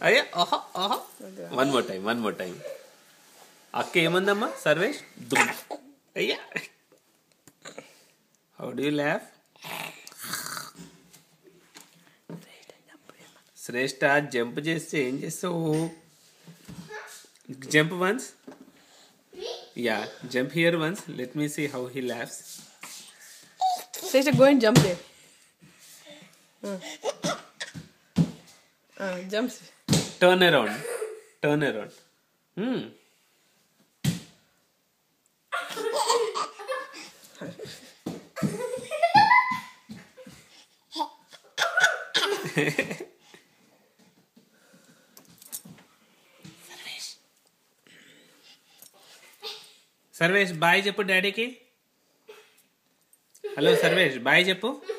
అయ్యా ఆహా ఆహా one more time one more time అక్క ఏమందమ్మా సర్వేష్ దుమ్ అయ్యా how do laugh Shrestha jump చేస్తే ఏం చేస్తావు jump once ya jump here once let me see how he laughs Shrestha, go and jump there. Uh. Uh, jump. Turn around turn around Sarvesh bye చెప్పు డాడీకి hello Sarvesh bye చెప్పు